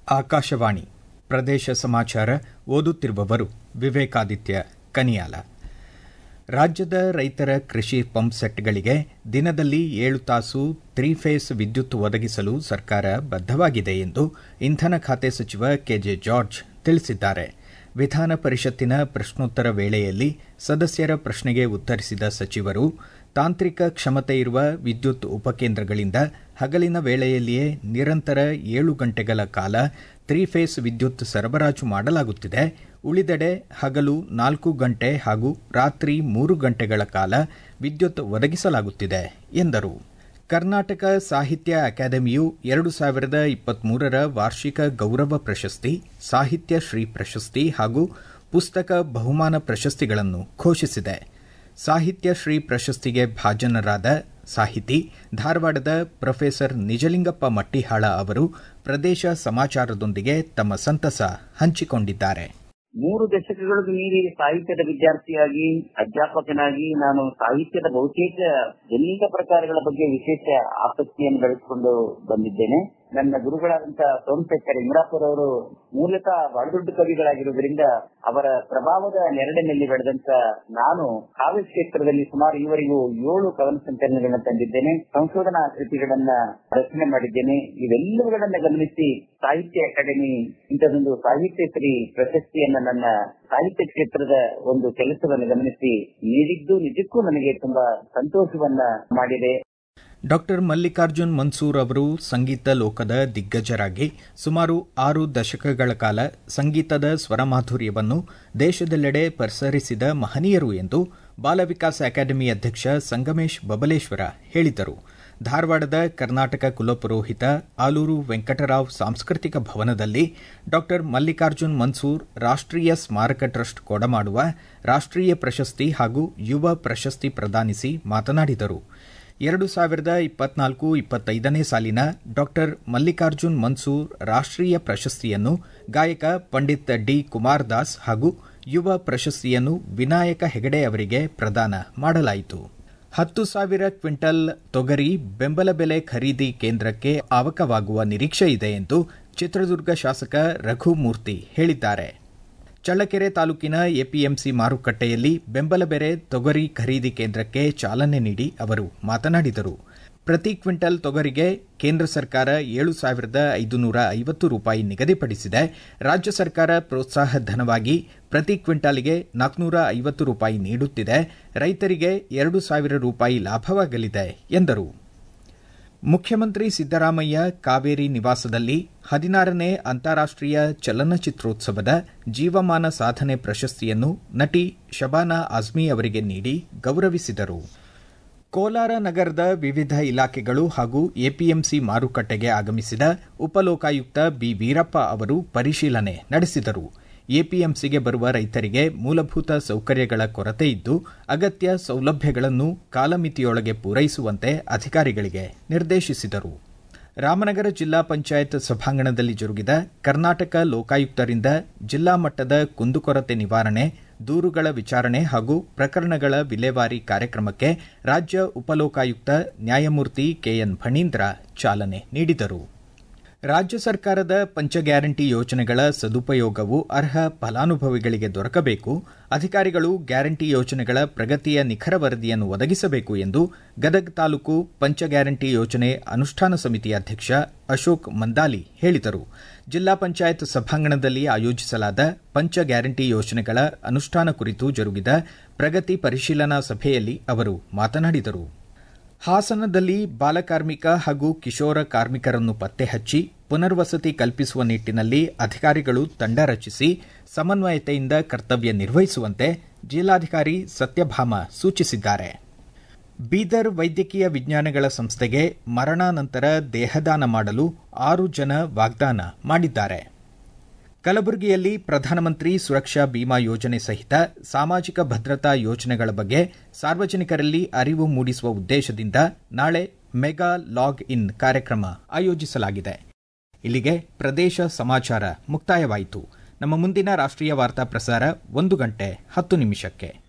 ಆಕಾಶವಾಣಿ ಪ್ರದೇಶ ಸಮಾಚಾರ ಓದುತ್ತಿರುವವರು ವಿವೇಕಾದಿತ್ಯ ಕನಿಯಾಲ ರಾಜ್ಯದ ರೈತರ ಕೃಷಿ ಪಂಪ್ಸೆಟ್ಗಳಿಗೆ ದಿನದಲ್ಲಿ ಏಳು ತಾಸು ತ್ರೀ ಫೇಸ್ ವಿದ್ಯುತ್ ಒದಗಿಸಲು ಸರ್ಕಾರ ಬದ್ದವಾಗಿದೆ ಎಂದು ಇಂಧನ ಖಾತೆ ಸಚಿವ ಕೆಜೆ ಜಾರ್ಜ್ ತಿಳಿಸಿದ್ದಾರೆ ವಿಧಾನ ಪರಿಷತ್ತಿನ ಪ್ರಶ್ನೋತ್ತರ ವೇಳೆಯಲ್ಲಿ ಸದಸ್ಯರ ಪ್ರಶ್ನೆಗೆ ಉತ್ತರಿಸಿದ ಸಚಿವರು ತಾಂತ್ರಿಕ ಕ್ಷಮತೆ ಇರುವ ವಿದ್ಯುತ್ ಉಪಕೇಂದ್ರಗಳಿಂದ ಹಗಲಿನ ವೇಳೆಯಲ್ಲಿಯೇ ನಿರಂತರ ಏಳು ಗಂಟೆಗಳ ಕಾಲ ತ್ರೀ ಫೇಸ್ ವಿದ್ಯುತ್ ಸರಬರಾಜು ಮಾಡಲಾಗುತ್ತಿದೆ ಉಳಿದೆಡೆ ಹಗಲು ನಾಲ್ಕು ಗಂಟೆ ಹಾಗೂ ರಾತ್ರಿ ಮೂರು ಗಂಟೆಗಳ ಕಾಲ ವಿದ್ಯುತ್ ಒದಗಿಸಲಾಗುತ್ತಿದೆ ಎಂದರು ಕರ್ನಾಟಕ ಸಾಹಿತ್ಯ ಅಕಾಡೆಮಿಯು ಎರಡು ಸಾವಿರದ ಇಪ್ಪತ್ಮೂರರ ವಾರ್ಷಿಕ ಗೌರವ ಪ್ರಶಸ್ತಿ ಸಾಹಿತ್ಯ ಶ್ರೀ ಪ್ರಶಸ್ತಿ ಹಾಗೂ ಪುಸ್ತಕ ಬಹುಮಾನ ಪ್ರಶಸ್ತಿಗಳನ್ನು ಘೋಷಿಸಿದೆ ಸಾಹಿತ್ಯ ಶ್ರೀ ಪ್ರಶಸ್ತಿಗೆ ಭಾಜನರಾದ ಸಾಹಿತಿ ಧಾರವಾಡದ ಪ್ರೊಫೆಸರ್ ನಿಜಲಿಂಗಪ್ಪ ಮಟ್ಟಿಹಾಳ ಅವರು ಪ್ರದೇಶ ಸಮಾಚಾರದೊಂದಿಗೆ ತಮ್ಮ ಸಂತಸ ಹಂಚಿಕೊಂಡಿದ್ದಾರೆ ಮೂರು ದಶಕಗಳಿಗೂ ಮೀರಿ ಸಾಹಿತ್ಯದ ವಿದ್ಯಾರ್ಥಿಯಾಗಿ ಅಧ್ಯಾಪಕನಾಗಿ ನಾನು ಸಾಹಿತ್ಯದ ಬಹುತೇಕ ಅನೇಕ ಪ್ರಕಾರಗಳ ಬಗ್ಗೆ ವಿಶೇಷ ಆಸಕ್ತಿಯನ್ನು ಬೆಳೆಸಿಕೊಂಡು ಬಂದಿದ್ದೇನೆ ನನ್ನ ಗುರುಗಳಾದಂತಹ ಸೋಮಶೇಖರ್ ಇಂಗ್ರಾಪುರ್ ಅವರು ಮೂಲತಃ ಬಹಳ ದೊಡ್ಡ ಕವಿಗಳಾಗಿರುವುದರಿಂದ ಅವರ ಪ್ರಭಾವದ ನೆರಳಿನಲ್ಲಿ ಬೆಳೆದಂತ ನಾನು ಕಾವ್ಯ ಕ್ಷೇತ್ರದಲ್ಲಿ ಸುಮಾರು ಈವರೆಗೂ ಏಳು ಕವನ ಸಂಕಲನಗಳನ್ನ ತಂದಿದ್ದೇನೆ ಸಂಶೋಧನಾ ಕೃತಿಗಳನ್ನ ರಚನೆ ಮಾಡಿದ್ದೇನೆ ಇವೆಲ್ಲವುಗಳನ್ನ ಗಮನಿಸಿ ಸಾಹಿತ್ಯ ಅಕಾಡೆಮಿ ಇಂಥದೊಂದು ಸಾಹಿತ್ಯ ಶ್ರೀ ಪ್ರಶಸ್ತಿಯನ್ನ ನನ್ನ ಸಾಹಿತ್ಯ ಕ್ಷೇತ್ರದ ಒಂದು ಕೆಲಸವನ್ನು ಗಮನಿಸಿ ನೀಡಿದ್ದು ನಿಜಕ್ಕೂ ನನಗೆ ತುಂಬಾ ಸಂತೋಷವನ್ನ ಮಾಡಿದೆ ಡಾಕ್ಟರ್ ಮಲ್ಲಿಕಾರ್ಜುನ್ ಮನ್ಸೂರ್ ಅವರು ಸಂಗೀತ ಲೋಕದ ದಿಗ್ಗಜರಾಗಿ ಸುಮಾರು ಆರು ದಶಕಗಳ ಕಾಲ ಸಂಗೀತದ ಸ್ವರಮಾಧುರ್ಯವನ್ನು ದೇಶದೆಲ್ಲೆಡೆ ಪಸರಿಸಿದ ಮಹನೀಯರು ಎಂದು ಬಾಲವಿಕಾಸ್ ಅಕಾಡೆಮಿ ಅಧ್ಯಕ್ಷ ಸಂಗಮೇಶ್ ಬಬಲೇಶ್ವರ ಹೇಳಿದರು ಧಾರವಾಡದ ಕರ್ನಾಟಕ ಕುಲಪುರೋಹಿತ ಆಲೂರು ವೆಂಕಟರಾವ್ ಸಾಂಸ್ಕೃತಿಕ ಭವನದಲ್ಲಿ ಡಾಕ್ಟರ್ ಮಲ್ಲಿಕಾರ್ಜುನ್ ಮನ್ಸೂರ್ ರಾಷ್ಟ್ರೀಯ ಸ್ಮಾರಕ ಟ್ರಸ್ಟ್ ಕೊಡಮಾಡುವ ರಾಷ್ಟ್ರೀಯ ಪ್ರಶಸ್ತಿ ಹಾಗೂ ಯುವ ಪ್ರಶಸ್ತಿ ಪ್ರದಾನಿಸಿ ಮಾತನಾಡಿದರು ಎರಡು ಸಾವಿರದ ಇಪ್ಪತ್ನಾಲ್ಕು ಇಪ್ಪತ್ತೈದನೇ ಸಾಲಿನ ಡಾಕ್ಟರ್ ಮಲ್ಲಿಕಾರ್ಜುನ್ ಮನ್ಸೂರ್ ರಾಷ್ಟ್ರೀಯ ಪ್ರಶಸ್ತಿಯನ್ನು ಗಾಯಕ ಪಂಡಿತ್ ಡಿ ಕುಮಾರ್ ದಾಸ್ ಹಾಗೂ ಯುವ ಪ್ರಶಸ್ತಿಯನ್ನು ವಿನಾಯಕ ಹೆಗಡೆ ಅವರಿಗೆ ಪ್ರದಾನ ಮಾಡಲಾಯಿತು ಹತ್ತು ಸಾವಿರ ಕ್ವಿಂಟಲ್ ತೊಗರಿ ಬೆಂಬಲ ಬೆಲೆ ಖರೀದಿ ಕೇಂದ್ರಕ್ಕೆ ಆವಕವಾಗುವ ನಿರೀಕ್ಷೆ ಇದೆ ಎಂದು ಚಿತ್ರದುರ್ಗ ಶಾಸಕ ರಘುಮೂರ್ತಿ ಹೇಳಿದ್ದಾರೆ ಚಳ್ಳಕೆರೆ ತಾಲೂಕಿನ ಎಪಿಎಂಸಿ ಮಾರುಕಟ್ಟೆಯಲ್ಲಿ ಬೆಂಬಲ ಬೆಲೆ ತೊಗರಿ ಖರೀದಿ ಕೇಂದ್ರಕ್ಕೆ ಚಾಲನೆ ನೀಡಿ ಅವರು ಮಾತನಾಡಿದರು ಪ್ರತಿ ಕ್ವಿಂಟಲ್ ತೊಗರಿಗೆ ಕೇಂದ್ರ ಸರ್ಕಾರ ಏಳು ಸಾವಿರದ ಐದುನೂರ ಐವತ್ತು ರೂಪಾಯಿ ನಿಗದಿಪಡಿಸಿದೆ ರಾಜ್ಯ ಸರ್ಕಾರ ಪ್ರೋತ್ಸಾಹ ಧನವಾಗಿ ಪ್ರತಿ ಕ್ವಿಂಟಾಲ್ಗೆ ನಾಲ್ಕುನೂರ ಐವತ್ತು ರೂಪಾಯಿ ನೀಡುತ್ತಿದೆ ರೈತರಿಗೆ ಎರಡು ಸಾವಿರ ರೂಪಾಯಿ ಲಾಭವಾಗಲಿದೆ ಎಂದರು ಮುಖ್ಯಮಂತ್ರಿ ಸಿದ್ದರಾಮಯ್ಯ ಕಾವೇರಿ ನಿವಾಸದಲ್ಲಿ ಹದಿನಾರನೇ ಅಂತಾರಾಷ್ಟೀಯ ಚಲನಚಿತ್ರೋತ್ಸವದ ಜೀವಮಾನ ಸಾಧನೆ ಪ್ರಶಸ್ತಿಯನ್ನು ನಟಿ ಶಬಾನಾ ಆಜ್ಮಿ ಅವರಿಗೆ ನೀಡಿ ಗೌರವಿಸಿದರು ಕೋಲಾರ ನಗರದ ವಿವಿಧ ಇಲಾಖೆಗಳು ಹಾಗೂ ಎಪಿಎಂಸಿ ಮಾರುಕಟ್ಟೆಗೆ ಆಗಮಿಸಿದ ಉಪಲೋಕಾಯುಕ್ತ ಬಿ ವೀರಪ್ಪ ಅವರು ಪರಿಶೀಲನೆ ನಡೆಸಿದರು ಎಪಿಎಂಸಿಗೆ ಬರುವ ರೈತರಿಗೆ ಮೂಲಭೂತ ಸೌಕರ್ಯಗಳ ಕೊರತೆ ಇದ್ದು ಅಗತ್ಯ ಸೌಲಭ್ಯಗಳನ್ನು ಕಾಲಮಿತಿಯೊಳಗೆ ಪೂರೈಸುವಂತೆ ಅಧಿಕಾರಿಗಳಿಗೆ ನಿರ್ದೇಶಿಸಿದರು ರಾಮನಗರ ಜಿಲ್ಲಾ ಪಂಚಾಯತ್ ಸಭಾಂಗಣದಲ್ಲಿ ಜರುಗಿದ ಕರ್ನಾಟಕ ಲೋಕಾಯುಕ್ತರಿಂದ ಜಿಲ್ಲಾ ಮಟ್ಟದ ಕುಂದುಕೊರತೆ ನಿವಾರಣೆ ದೂರುಗಳ ವಿಚಾರಣೆ ಹಾಗೂ ಪ್ರಕರಣಗಳ ವಿಲೇವಾರಿ ಕಾರ್ಯಕ್ರಮಕ್ಕೆ ರಾಜ್ಯ ಉಪಲೋಕಾಯುಕ್ತ ನ್ಯಾಯಮೂರ್ತಿ ಕೆಎನ್ ಫಣೀಂದ್ರ ಚಾಲನೆ ನೀಡಿದರು ರಾಜ್ಯ ಸರ್ಕಾರದ ಪಂಚ ಗ್ಯಾರಂಟಿ ಯೋಜನೆಗಳ ಸದುಪಯೋಗವು ಅರ್ಹ ಫಲಾನುಭವಿಗಳಿಗೆ ದೊರಕಬೇಕು ಅಧಿಕಾರಿಗಳು ಗ್ಯಾರಂಟಿ ಯೋಜನೆಗಳ ಪ್ರಗತಿಯ ನಿಖರ ವರದಿಯನ್ನು ಒದಗಿಸಬೇಕು ಎಂದು ಗದಗ ತಾಲೂಕು ಪಂಚ ಗ್ಯಾರಂಟಿ ಯೋಜನೆ ಅನುಷ್ಠಾನ ಸಮಿತಿ ಅಧ್ಯಕ್ಷ ಅಶೋಕ್ ಮಂದಾಲಿ ಹೇಳಿದರು ಜಿಲ್ಲಾ ಪಂಚಾಯತ್ ಸಭಾಂಗಣದಲ್ಲಿ ಆಯೋಜಿಸಲಾದ ಪಂಚ ಗ್ಯಾರಂಟಿ ಯೋಜನೆಗಳ ಅನುಷ್ಠಾನ ಕುರಿತು ಜರುಗಿದ ಪ್ರಗತಿ ಪರಿಶೀಲನಾ ಸಭೆಯಲ್ಲಿ ಅವರು ಮಾತನಾಡಿದರು ಹಾಸನದಲ್ಲಿ ಬಾಲಕಾರ್ಮಿಕ ಹಾಗೂ ಕಿಶೋರ ಕಾರ್ಮಿಕರನ್ನು ಪತ್ತೆ ಹಚ್ಚಿ ಪುನರ್ವಸತಿ ಕಲ್ಪಿಸುವ ನಿಟ್ಟಿನಲ್ಲಿ ಅಧಿಕಾರಿಗಳು ತಂಡ ರಚಿಸಿ ಸಮನ್ವಯತೆಯಿಂದ ಕರ್ತವ್ಯ ನಿರ್ವಹಿಸುವಂತೆ ಜಿಲ್ಲಾಧಿಕಾರಿ ಸತ್ಯಭಾಮ ಸೂಚಿಸಿದ್ದಾರೆ ಬೀದರ್ ವೈದ್ಯಕೀಯ ವಿಜ್ಞಾನಗಳ ಸಂಸ್ಥೆಗೆ ಮರಣಾನಂತರ ದೇಹದಾನ ಮಾಡಲು ಆರು ಜನ ವಾಗ್ದಾನ ಮಾಡಿದ್ದಾರೆ ಕಲಬುರಗಿಯಲ್ಲಿ ಪ್ರಧಾನಮಂತ್ರಿ ಸುರಕ್ಷಾ ಬಿಮಾ ಯೋಜನೆ ಸಹಿತ ಸಾಮಾಜಿಕ ಭದ್ರತಾ ಯೋಜನೆಗಳ ಬಗ್ಗೆ ಸಾರ್ವಜನಿಕರಲ್ಲಿ ಅರಿವು ಮೂಡಿಸುವ ಉದ್ದೇಶದಿಂದ ನಾಳೆ ಮೆಗಾ ಲಾಗ್ ಇನ್ ಕಾರ್ಯಕ್ರಮ ಆಯೋಜಿಸಲಾಗಿದೆ ಇಲ್ಲಿಗೆ ಪ್ರದೇಶ ಸಮಾಚಾರ ಮುಕ್ತಾಯವಾಯಿತು ನಮ್ಮ ಮುಂದಿನ ರಾಷ್ಟ್ರೀಯ ವಾರ್ತಾ ಪ್ರಸಾರ ಒಂದು ಗಂಟೆ ಹತ್ತು ನಿಮಿಷಕ್ಕೆ